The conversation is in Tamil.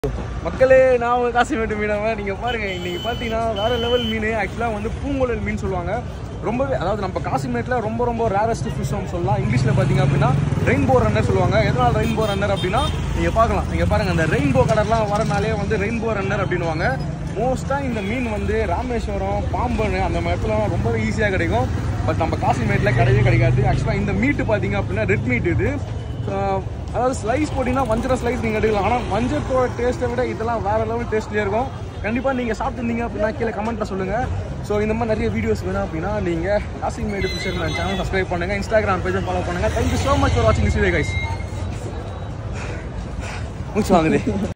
மக்களே நான் உங்க காசிமேட்டு மீனவன் நீங்கள் பாருங்க இன்னைக்கு பார்த்தீங்கன்னா வேற லெவல் மீன் ஆக்சுவலாக வந்து பூங்குழல் மீன் சொல்லுவாங்க ரொம்பவே அதாவது நம்ம காசிமேட்டில் ரொம்ப ரொம்ப ரேரஸ்ட் ஃபிஷ் சொல்லலாம் இங்கிலீஷில் பார்த்தீங்க அப்படின்னா ரெயின்போ ரன்னர் சொல்லுவாங்க எதனால் ரெயின்போ ரன்னர் அப்படின்னா நீங்கள் பார்க்கலாம் நீங்கள் பாருங்கள் அந்த ரெயின்போ கலர்லாம் வரனாலே வந்து ரெயின்போ ரன்னர் அப்படின்னுவாங்க மோஸ்ட்டாக இந்த மீன் வந்து ராமேஸ்வரம் பாம்பன் அந்த மாதிரி இடத்துல ரொம்பவே ஈஸியாக கிடைக்கும் பட் நம்ம காசிமேட்டில் கிடையவே கிடைக்காது ஆக்சுவலாக இந்த மீட்டு பார்த்தீங்க அப்படின்னா ரெட் மீட் இது ஆஹ் அதாவது ஸ்லைஸ் போட்டிங்கன்னா வஞ்சர ஸ்லைஸ் நீங்கள் எடுக்கலாம் ஆனால் வஞ்சத்தோட டேஸ்ட்டை விட இதெல்லாம் வேறு லெவல் டேஸ்ட்லேயே இருக்கும் கண்டிப்பாக நீங்கள் சாப்பிட்டுருந்தீங்க அப்படின்னா கீழே கமெண்ட்டில் சொல்லுங்கள் ஸோ இந்த மாதிரி நிறைய வீடியோஸ் வேணும் அப்படின்னா நீங்கள் காசிமேடு ஃபிஷர்மேன் சேனல் சப்ஸ்கிரைப் பண்ணுங்கள் இன்ஸ்டாகிராம் பேஜை ஃபாலோ பண்ணுங்கள் தேங்க்யூ ஸோ மச் ஃபார் வாட்சிங் திஸ் வீடியோ கைஸ் மூச்சு வாங்குது